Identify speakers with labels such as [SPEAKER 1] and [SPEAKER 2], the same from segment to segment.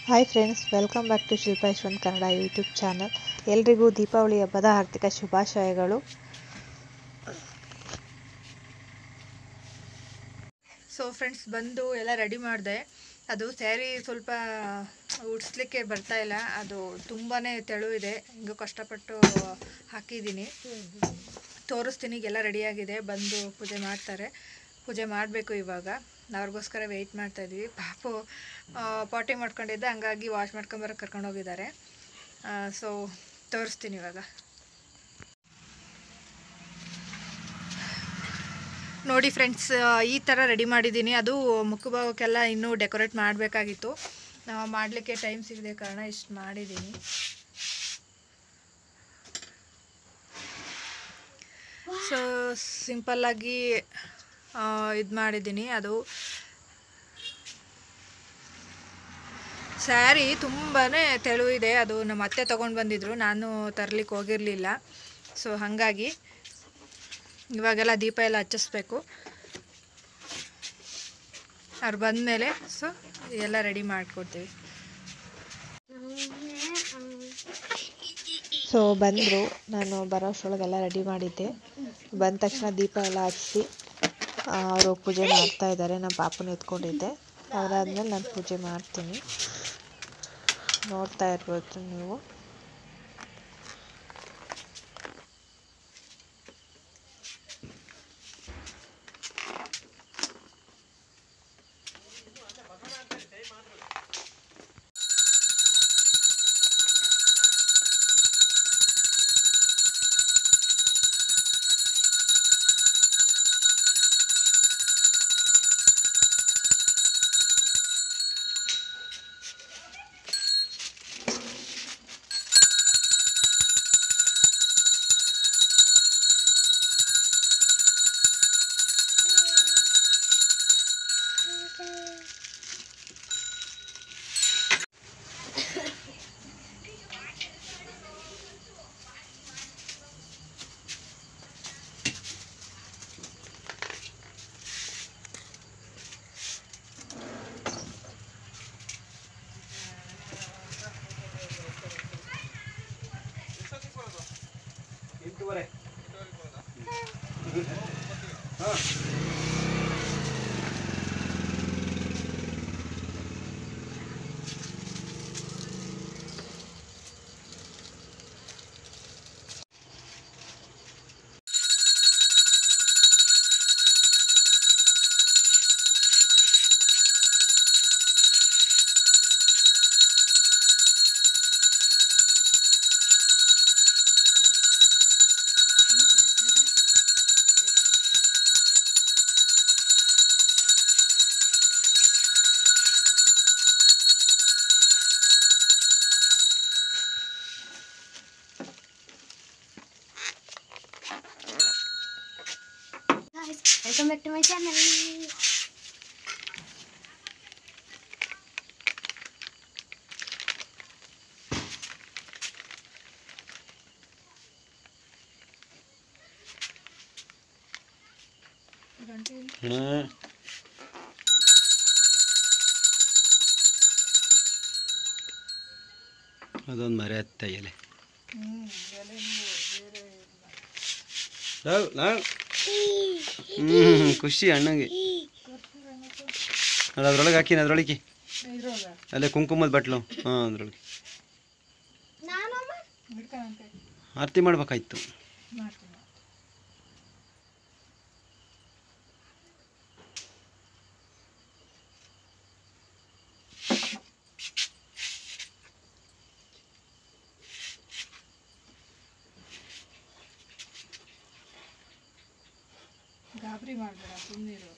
[SPEAKER 1] Hi friends welcome back to Shilpa Yashwant Kannada YouTube channel ಎಲ್ರಿಗೂ ದೀಪಾವಳಿ ಹಬ್ಬದ ಹಾರ್ದಿಕ ಶುಭಾಶಯಗಳು
[SPEAKER 2] ಸೊ ಫ್ರೆಂಡ್ಸ್ ಬಂದು ಎಲ್ಲ ರೆಡಿ ಮಾಡಿದೆ ಅದು ಸ್ಯಾರಿ ಸ್ವಲ್ಪ ಉಡ್ಸ್ಲಿಕ್ಕೆ ಬರ್ತಾ ಇಲ್ಲ ಅದು ತುಂಬಾ ತೆಳು ಇದೆ ಹಿಂಗೆ ಕಷ್ಟಪಟ್ಟು ಹಾಕಿದ್ದೀನಿ ತೋರಿಸ್ತೀನಿ ಈಗೆಲ್ಲ ರೆಡಿಯಾಗಿದೆ ಬಂದು ಪೂಜೆ ಮಾಡ್ತಾರೆ ಪೂಜೆ ಮಾಡಬೇಕು ಇವಾಗ ಅವ್ರಿಗೋಸ್ಕರ ವೆಯ್ಟ್ ಮಾಡ್ತಾ ಇದ್ವಿ ಪಾಪು ಆ, ಪಾಟಿ ಮಾಡ್ಕೊಂಡಿದ್ದೆ ಹಂಗಾಗಿ ವಾಶ್ ಮಾಡ್ಕೊಂಬರಕ್ಕೆ ಕರ್ಕೊಂಡು ಹೋಗಿದ್ದಾರೆ ಸೊ ತೋರಿಸ್ತೀನಿ ಇವಾಗ ನೋಡಿ ಫ್ರೆಂಡ್ಸ್ ಈ ಥರ ರೆಡಿ ಮಾಡಿದ್ದೀನಿ ಅದು ಮುಖಭಾವಕ್ಕೆಲ್ಲ ಇನ್ನೂ ಡೆಕೋರೇಟ್ ಮಾಡಬೇಕಾಗಿತ್ತು ಮಾಡಲಿಕ್ಕೆ ಟೈಮ್ ಸಿಗದೆ ಕಾರಣ ಇಷ್ಟು ಮಾಡಿದ್ದೀನಿ ಸೊ ಸಿಂಪಲ್ಲಾಗಿ ಇದು ಮಾಡಿದ್ದೀನಿ ಅದು ಸ್ಯಾರಿ ತುಂಬಾ ತೆಳು ಇದೆ ಅದು ನಮ್ಮ ಅತ್ತೆ ತೊಗೊಂಡು ಬಂದಿದ್ರು ನಾನು ತರ್ಲಿಕ್ಕೆ ಹೋಗಿರಲಿಲ್ಲ ಸೊ ಹಾಗಾಗಿ ಇವಾಗೆಲ್ಲ ದೀಪ ಎಲ್ಲ ಹಚ್ಚಿಸ್ಬೇಕು ಅವ್ರು ಬಂದಮೇಲೆ ಸೊ ಎಲ್ಲ ರೆಡಿ ಮಾಡಿಕೊಡ್ತೀವಿ
[SPEAKER 1] ಸೊ ಬಂದರು ನಾನು ಬರೋ ಅಷ್ಟರೊಳಗೆಲ್ಲ ರೆಡಿ ಮಾಡಿದ್ದೆ ಬಂದ ತಕ್ಷಣ ದೀಪ ಎಲ್ಲ ಹಚ್ಚಿ ಅವರು ಪೂಜೆ ಮಾಡ್ತಾ ಇದ್ದಾರೆ ನಮ್ಮ ಪಾಪನ ಎತ್ಕೊಂಡಿದ್ದೆ ಅದಾದ್ಮೇಲೆ ನಾನು ಪೂಜೆ ಮಾಡ್ತೀನಿ ನೋಡ್ತಾ ಇರ್ಬೋದು ನೀವು
[SPEAKER 3] guys welcome back to my channel
[SPEAKER 4] ಅದೊಂದು ಮರೆ ಹತ್ತ ಎಲೆ ಲವ್ ಲವ್ ಹ್ಞೂ ಖುಷಿ ಅಣ್ಣಗೆ ಅಲ್ಲ ಅದ್ರೊಳಗೆ ಹಾಕಿನ ಅದ್ರೊಳಗೆ ಅಲ್ಲೇ ಕುಂಕುಮದ ಬಟ್ಲು ಹಾಂ ಅದ್ರೊಳಗೆ ಆರತಿ ಮಾಡ್ಬೇಕಾಯ್ತು
[SPEAKER 2] ಗಾಬರಿ ಮಾಡಬೇಡ ಸುಮ್ಮನಿರು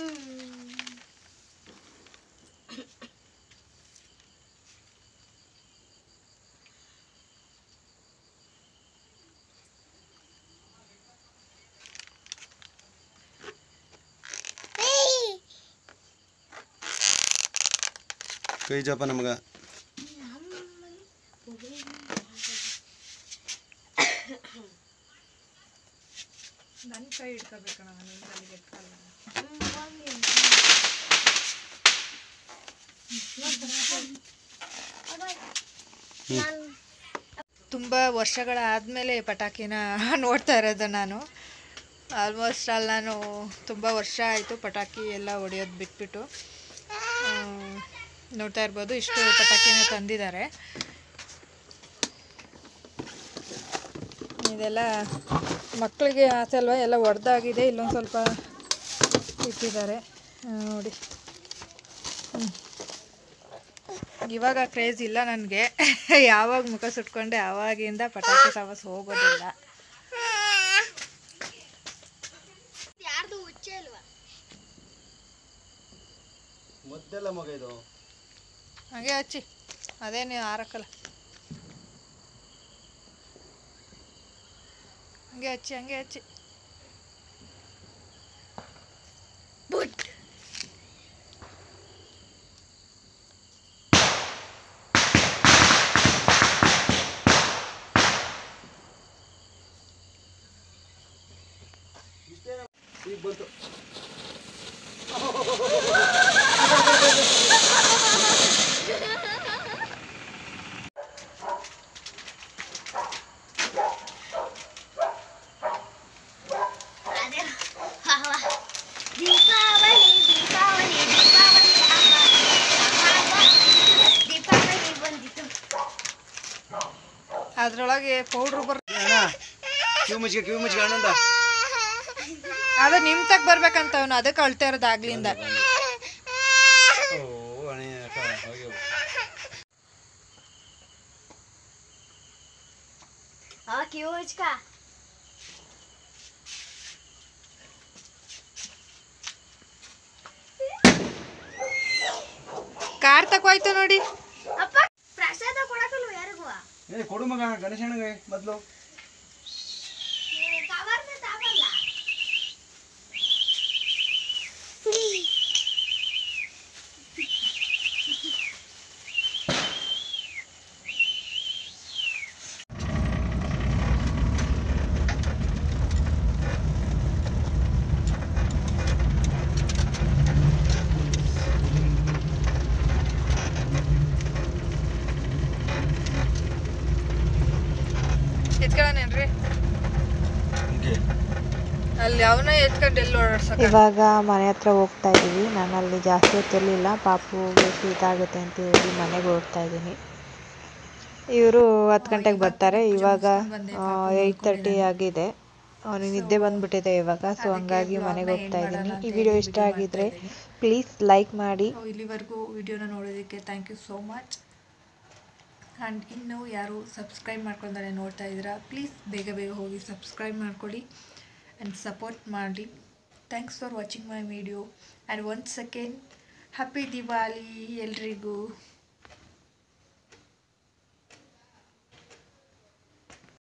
[SPEAKER 4] ಕೈ ಜೋಪ ನಮ್ಗೆ
[SPEAKER 2] ನನ್ನ ಕೈ ಇಟ್ಕೋಬೇಕಣ ನಿನ್ನ ಕೈಗೆ ಎತ್ಕಲ್ಲ
[SPEAKER 3] ನಾನು
[SPEAKER 2] ತುಂಬ ವರ್ಷಗಳ ಆದಮೇಲೆ ಪಟಾಕಿನ ನೋಡ್ತಾ ಇರೋದು ನಾನು ಆಲ್ಮೋಸ್ಟ್ ಅಲ್ಲಿ ನಾನು ತುಂಬ ವರ್ಷ ಆಯಿತು ಪಟಾಕಿ ಎಲ್ಲ ಹೊಡೆಯೋದು ಬಿಟ್ಬಿಟ್ಟು ಆ, ನೋಡ್ತಾ ಇರ್ಬೋದು ಇಷ್ಟು ಪಟಾಕಿನ ತಂದಿದ್ದಾರೆ ಇದೆಲ್ಲ ಮಕ್ಕಳಿಗೆ ಆಸೆ ಅಲ್ವಾ ಎಲ್ಲ ಒಡೆದಾಗಿದೆ ಇಲ್ಲೊಂದು ಸ್ವಲ್ಪ ಇಟ್ಟಿದ್ದಾರೆ ಆ, ನೋಡಿ ಹ್ಮ್. ಇವಾಗ ಕ್ರೇಜ್ ಇಲ್ಲ ನನಗೆ ಯಾವಾಗ ಮುಖ ಸುಟ್ಕೊಂಡೆ ಆವಾಗಿಂದ ಪಟಾಕಿ ಸವಾಸ ಹೋಗೋದಿಲ್ಲ
[SPEAKER 3] ಯಾರ್ದು ಹುಚ್ಚೆ ಅಲ್ವಾ
[SPEAKER 4] ಮೊದ್ದೆಲ್ಲ ಮಗ ಇದು
[SPEAKER 2] ಹಾಗೆ ಹಚ್ಚಿ ಅದೇನು ಆರಕ್ಕಲ್ಲ ಹಂಗೆ ಹಚ್ಚಿ ಹಂಗೆ ಹಚ್ಚಿ
[SPEAKER 3] ಬುಟ್
[SPEAKER 4] ಈಗ ಬಂತು
[SPEAKER 3] ಅದೇ ವಾ, ವಾ. ದೀಪಾವಳಿ ದೀಪಾವಳಿ ದೀಪಾವಳಿ ಹಬ್ಬ ಹಬ್ಬ ದೀಪಾವಳಿ ಬಂದಿತು
[SPEAKER 2] ಅದ್ರೊಳಗೆ ಪೌಡ್ರು ಬರ್
[SPEAKER 4] ಅಣ್ಣ ಕಿವಿ ಮುಚ್ಚಿಗೆ ಕಿವಿ ಮುಚ್ಚಿಗೆ ಅಣ್ಣಂದ
[SPEAKER 2] ಅದು ನಿಮ್ ತಗ ಬರ್ಬೇಕಂತ ಅವನು ಅದಕ್ಕೆ ಅಳ್ತಾ ಇರೋದು ಆಗ್ಲಿಂದ
[SPEAKER 4] ಓ ಅಣ್ಣ ಹೋಗಿ ಹೋಗು.
[SPEAKER 3] ಅವ ಕಿವಿ ಮುಚ್ಕ
[SPEAKER 2] ಕಾರ್ ತಕೋಯ್ತು ನೋಡಿ
[SPEAKER 3] ಅಪ್ಪ ಪ್ರಸಾದ ಕೊಡಕಲ್ವ ಯಾರಿಗೂ
[SPEAKER 4] ಏ ಕೊಡು ಮಗ ಗಣೇಶಣ್ಣಗೆ ಮೊದಲು
[SPEAKER 3] ಕವರ್ನ ತಾಬಲ್ಲ
[SPEAKER 2] ಎತ್ಕೊಳ್ಳೋನೇನ್ರಿ ಅಲ್ಲಿ ಅವನ ಎತ್ಕೊಂಡು ಎಲ್ಲಿ ಓಡಾಡ್ಸಕ
[SPEAKER 1] ಇವಾಗ ಮನೆ ಹತ್ರ ಹೋಗ್ತಾ ಇದ್ದೀವಿ ನಾನು ಅಲ್ಲಿ ಜಾಸ್ತಿ ಹೊತ್ತಿರಲಿಲ್ಲ ಪಾಪುಗೆ ಶೀತ ಆಗುತ್ತೆ ಅಂತ ಹೇಳಿ ಮನೆಗೆ ಹೊರಡ್ತಾ ಇದ್ದೀನಿ ಇವರು ಹತ್ತು ಗಂಟೆಗೆ ಬರ್ತಾರೆ ಇವಾಗ ಏಯ್ಟ್ ತರ್ಟಿ ಆಗಿದೆ ಅವನಿಗೆ ನಿದ್ದೆ ಬಂದ್ಬಿಟ್ಟಿದೆ ಇವಾಗ ಸೊ ಹಂಗಾಗಿ ಮನೆಗೆ ಹೋಗ್ತಾ ಇದ್ದೀನಿ ಈ ವಿಡಿಯೋ ಇಷ್ಟ ಆಗಿದ್ರೆ ಪ್ಲೀಸ್ ಲೈಕ್ ಮಾಡಿ
[SPEAKER 2] ಇಲ್ಲಿವರೆಗೂ ವಿಡಿಯೋನ ನೋಡೋದಕ್ಕೆ thank you so much and ಇನ್ನೂ ಯಾರು ಸಬ್ಸ್ಕ್ರೈಬ್ ಮಾಡ್ಕೊಂಡಾರೆ ನೋಡ್ತಾ ಇದ್ದೀರಾ ಪ್ಲೀಸ್ ಬೇಗ ಬೇಗ ಹೋಗಿ ಸಬ್ಸ್ಕ್ರೈಬ್ ಮಾಡ್ಕೊಳ್ಳಿ ಆ್ಯಂಡ್ ಸಪೋರ್ಟ್ ಮಾಡಿ thanks for watching my video and one second happy Diwali ಎಲ್ರಿಗೂ